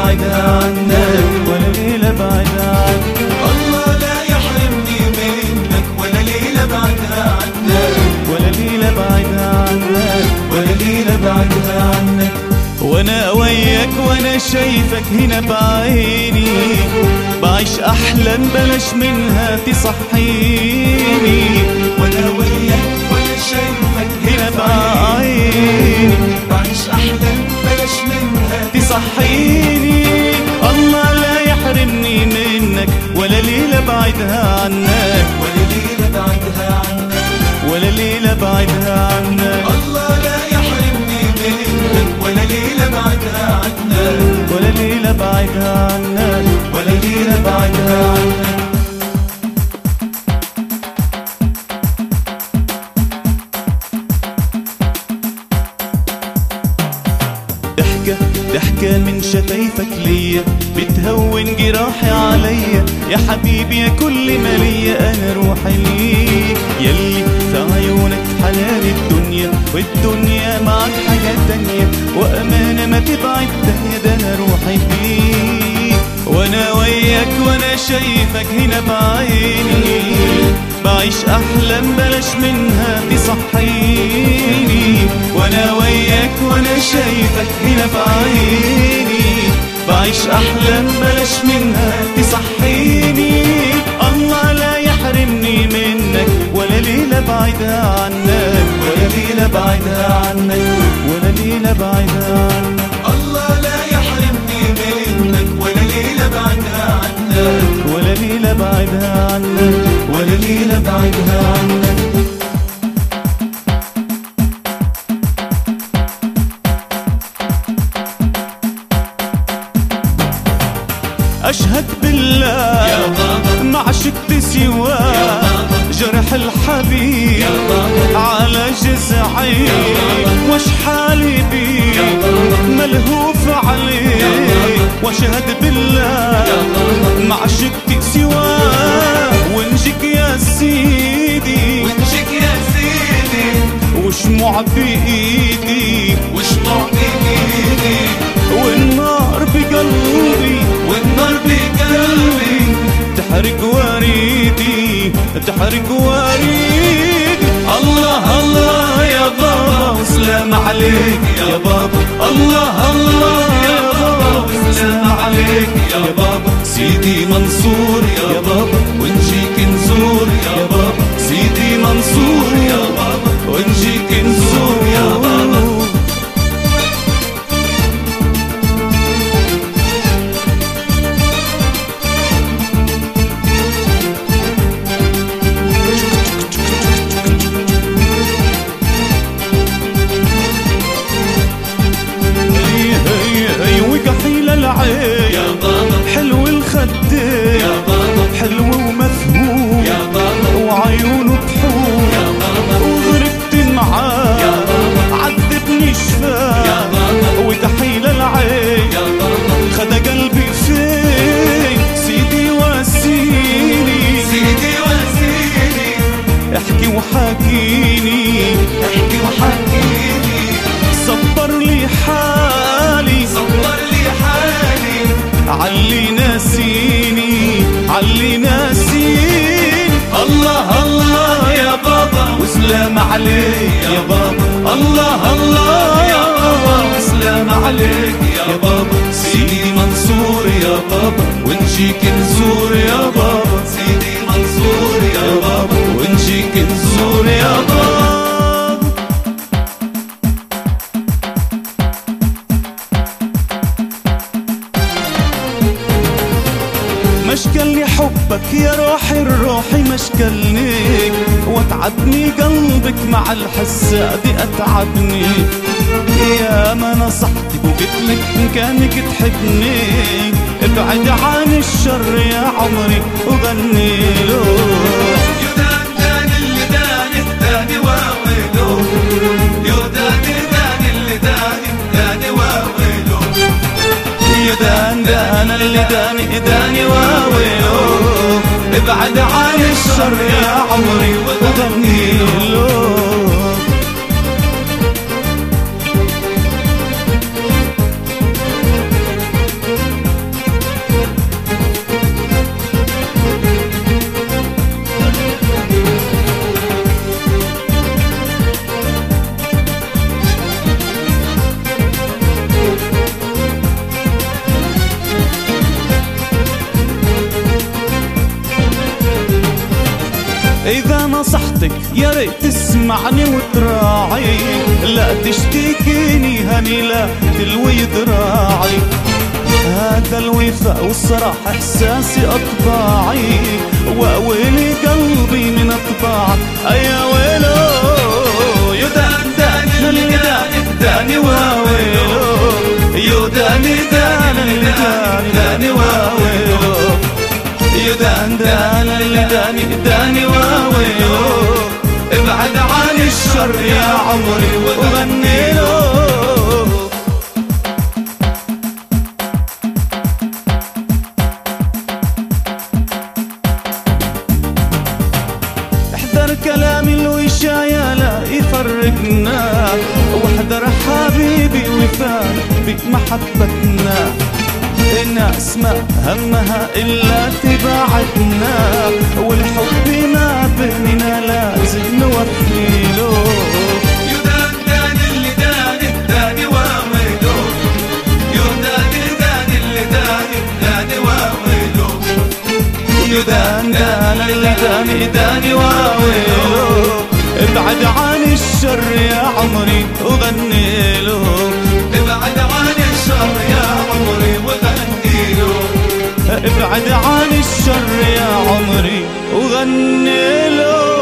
بعدها عنك ولا ليلة بعدها عنك الله لا يحرمني منك ولا ليلة بعدها عنك ولا ليلة بعدها عنك ولا ليلة بعدها عنك وانا وياك وانا شايفك هنا بعيني بعيش احلام بلاش منها تصحيني وانا وياك وانا شايفك هنا بعيني بعيش احلام بلاش منها تصحيني الله لا يحرمني منك ولا ليلة بعدها عنك ولا ليلة بعدها عنك ولا ليلة بعدها عنك الله لا يحرمني منك ولا ليلة بعدها عنك ولا ليلة بعدها عنك ولا ليلة بعدها عنك ضحكة ضحكة من شفايفك ليا بتهون جراحي عليا يا حبيبي يا كل ما ليا انا روحي ليك يلي في عيونك حلال الدنيا والدنيا معك حاجة تانية وأمانة ما تبعد تانية ده أنا روحي فيك وأنا وياك وأنا شايفك هنا بعيني بعيش أحلام بلاش منها تصحيني وأنا وياك وأنا شايفك هنا بعيني بعيش أحلام بلاش منها تصحيني الله لا يحرمني منك ولا ليلة بعيدة عنك ولا ليلة بعدها عنك ولا ليلة بعيدة عنك الله لا يحرمني منك ولا ليلة بعدها عنك ولا ليلة بعيدة عنك ولا ليلة بعدها عنك أشهد بالله يا بابا ما عشقت سواه جرح الحبيب على جزعي وش حالي بيه ملهوف عليه واشهد بالله ما عشقت سواه ونجيك يا سيدي ونجيك يا سيدي وشموع بإيدي وشموع بإيدي والنار بقلبي والنار بقلبي تحرق وريدي تحرق وريدي الله الله يا بابا وسلام عليك يا بابا الله الله يا بابا وسلام عليك يا بابا سيدي منصور يا بابا ونجيك نزور يا بابا سيدي منصور يا بابا ونجيك نزور يا بابا هي هي هي وكحيل العين يا بابا حلو الخدين يا بابا حلو ومفهوم يا بابا وعيونه بحور يا بابا وغرقت معاه يا بابا عذبني شفاه يا بابا وكحيل العين يا بابا خد قلبي فين سيدي وسيني سيدي وسيدي احكي وحكيني احكي وحكيني صبر لي حالي صبر لي حالي علي ناسيني علي ناسيني الله الله يا بابا وسلام عليك يا بابا الله الله يا بابا وسلام عليك يا بابا سيدي منصور يا بابا ونجيك نزور يا بابا سيدي منصور يا بابا ونجيك نزور يا بابا مشكلني حبك يا روحي الروحي مشكلني وتعبني قلبك مع الحس دي اتعبني يا ما نصحتك وقلت لك ان كانك تحبني ابعد عن الشر يا عمري وغني له يدان دان اللي دان الداني واويلو يدان دان اللي دان الداني واويلو يا دان دان اللي داني داني واويلو ابعد عن الشر يا عمري وغني له نصحتك يا ريت تسمعني وتراعي لا تشتكيني هني لا تلوي ذراعي هذا الوفاء والصراحة إحساسي أطباعي وأويلي قلبي من أطباعك أيا ويلو يدان دان الدان داني واويلو يداني دان الدان داني واويلو يدان دان الداني داني واويلو ابعد عن الشر يا عمري وغني له احذر كلام الوشاية لا يفرقنا واحذر حبيبي وفاء بمحبتنا الناس ما همها إلا تبعدنا والحب ما بيننا لازم نوفي له يدان دان اللي دان الداني واويلو يدان دان اللي دان الداني واويلو يدان دان الداني داني واويلو ابعد عن الشر يا عمري وغني له ابعد عن الشر يا عمري وغني له ابعد عن الشر يا عمري وغني له